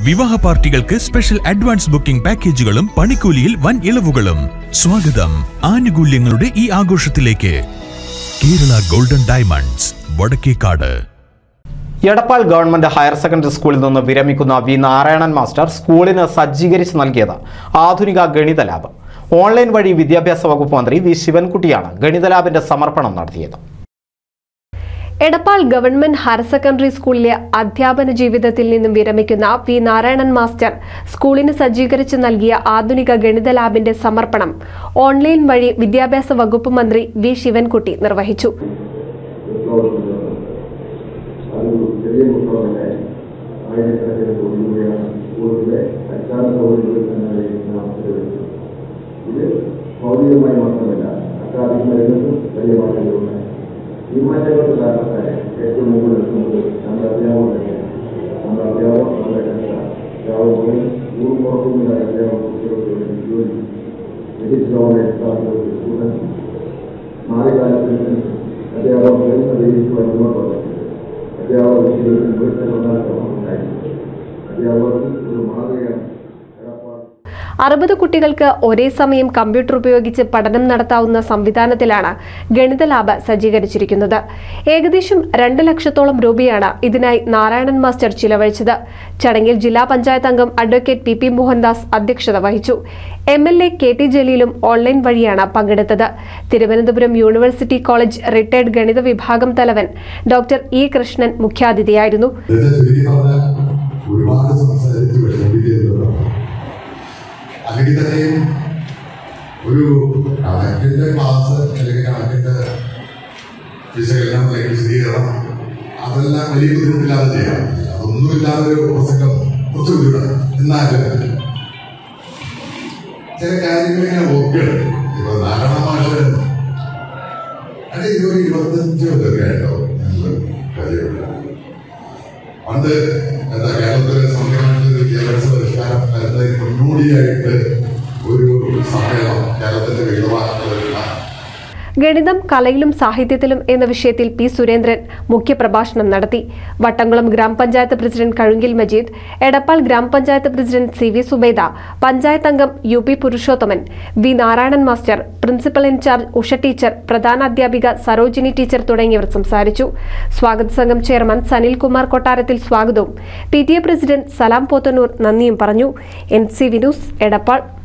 വിവാഹ പാർട്ടികൾക്ക് special advance booking പാക്കേജുകളും പണിക്കൂലിയിൽ വൻ ഇളവുകളും സ്വാഗതം ആനുകൂല്യങ്ങളുടെ ഈ ആഘോഷത്തിലേക്ക് Kerala golden diamonds Vadakkekad Edappal government higher secondary സ്കൂളിൽ നിന്ന് വിരമിക്കുന്ന വി നാരായണൻ മാസ്റ്റർ സ്കൂളിന് സജ്ജീകരിച്ച് നൽകിയത് ആധുനിക ഗണിത ലാബ് ഓൺലൈൻ വഴി വിദ്യാഭ്യാസ വകുപ്പ് മന്ത്രി വി ശിവൻകുട്ടിയാണ് ഗണിത ലാബിന്റെ സമർപ്പണം നടത്തിയത് എടപ്പാൾ ഗവൺമെന്റ് ഹയർ സെക്കൻഡറി സ്കൂളിലെ അധ്യാപന ജീവിതത്തിൽ നിന്നും വിരമിക്കുന്ന വി നാരായണൻ മാസ്റ്റർ സ്കൂളിന് സജ്ജീകരിച്ച് നൽകിയ ആധുനിക ഗണിത ലാബിന്റെ സമർപ്പണം ഓൺലൈൻ വഴി വിദ്യാഭ്യാസ വകുപ്പ് മന്ത്രി വി ശിവൻകുട്ടി നിർവഹിച്ചു അത് ചെറിയ പുസ്തകമല്ല ആയിരക്കണക്കിന് കോടി രൂപയാണ് സ്കൂളിലെ അടിസ്ഥാന സൗകര്യങ്ങളിൽ തന്നെ നാം ചെലവഴിക്കുന്നത് ഇത് ഭൗതികമായി മാത്രമല്ല അക്കാദമിക രംഗത്തും വലിയ മാറ്റങ്ങളുണ്ടായി ഈ മാറ്റങ്ങളുടെ കാരണത്താൽ ഏറ്റവും മുകളിൽ നിൽക്കുന്നത് നമ്മുടെ അധ്യാപകർ തന്നെയാണ് നമ്മുടെ അധ്യാപകർ നമ്മുടെ കഷ്ട അധ്യാപകർ ഊർ പുറത്തുനിന്നുള്ള അധ്യാപക കുട്ടികൾക്ക് വേണ്ടി ജോലി രജിസ്റ്റർ സ്റ്റുഡൻസ് നാല് കാലത്തിൽ അധ്യാപകർ ഉയർന്ന രീതിയിൽ മുന്നോട്ട് വന്നു അധ്യാപക വിഷയത്തിൽ ഇവിടുത്തെ ഉണ്ടായിരുന്നു അധ്യാപകർക്ക് ഒരു മാതൃകയാണ് എടപ്പാട് അറുപത് കുട്ടികൾക്ക് ഒരേ സമയം കമ്പ്യൂട്ടർ ഉപയോഗിച്ച് പഠനം നടത്താവുന്ന സംവിധാനത്തിലാണ് ഗണിത ലാബ് സജ്ജീകരിച്ചിരിക്കുന്നത് ഏകദേശം രണ്ട് ലക്ഷത്തോളം രൂപയാണ് ഇതിനായി നാരായണൻ മാസ്റ്റർ ചിലവഴിച്ചത് ചടങ്ങിൽ ജില്ലാ പഞ്ചായത്ത് അംഗം അഡ്വക്കേറ്റ് പി പി മോഹൻദാസ് അധ്യക്ഷത വഹിച്ചു M L A K T ജലീലും ഓൺലൈൻ വഴിയാണ് പങ്കെടുത്തത് തിരുവനന്തപുരം യൂണിവേഴ്സിറ്റി കോളേജ് റിട്ടയർഡ് ഗണിത വിഭാഗം തലവൻ ഡോക്ടർ ഇ കൃഷ്ണൻ മുഖ്യാതിഥിയായിരുന്നു ഇതൊക്കെ ചുരുക്കി പറഞ്ഞാൽ ഒരുപാട് സംസാരിച്ച് വിഷമിപ്പിക്കുന്നത് അല്ലെങ്കിൽ തന്നെയും ഒരു കണക്കിന്റെ ക്ലാസ് അല്ലെങ്കിൽ കണക്കിന്റെ വിശകലനം അല്ലെങ്കിൽ വിശദീകരണം അതെല്ലാം വലിയ ബുദ്ധിമുട്ടില്ലാതെ ചെയ്യാം അതൊന്നുമില്ലാതെ ഒരു പ്രസംഗം കുറച്ച് ബുദ്ധിമുട്ടാണ് എന്നാലും ചില കാര്യങ്ങൾ ഇങ്ങനെ ഓർക്കണം ഇപ്പൊ നാരായണ മാഷ് അത് ഇതൊരു ഇരുപത്തഞ്ച് കൊല്ലമൊക്കെ ആയിട്ടോ ഞങ്ങൾ കാര്യമില്ല പണ്ട് എന്താ കേരളത്തിലെ സംവിധാനത്തിൽ വിദ്യാഭ്യാസ പരിഷ്കാരം വരുന്നതിന് മുന്നോടിയായിട്ട് ഒരു സമ്മേളനം കേരളത്തിന്റെ വിവിധ ഭാഗങ്ങളിലുള്ള ഗണിതം കലയിലും സാഹിത്യത്തിലും എന്ന വിഷയത്തിൽ പി സുരേന്ദ്രൻ മുഖ്യപ്രഭാഷണം നടത്തി വട്ടംകുളം ഗ്രാമപഞ്ചായത്ത് പ്രസിഡന്റ് കഴുങ്കിൽ മജീദ് എടപ്പാൾ ഗ്രാമപഞ്ചായത്ത് president C V Subaida panchayat അംഗം U P Purushothaman V Narayanan master principal incharge Usha teacher പ്രധാനാധ്യാപിക സരോജിനി ടീച്ചർ തുടങ്ങിയവർ സംസാരിച്ചു സ്വാഗത സംഘം ചെയർമാൻ സനിൽകുമാർ കൊട്ടാരത്തിൽ സ്വാഗതവും P T A president Salam Pothannur നന്ദിയും പറഞ്ഞു എൻ സി വിനൂസ് എടപ്പാൾ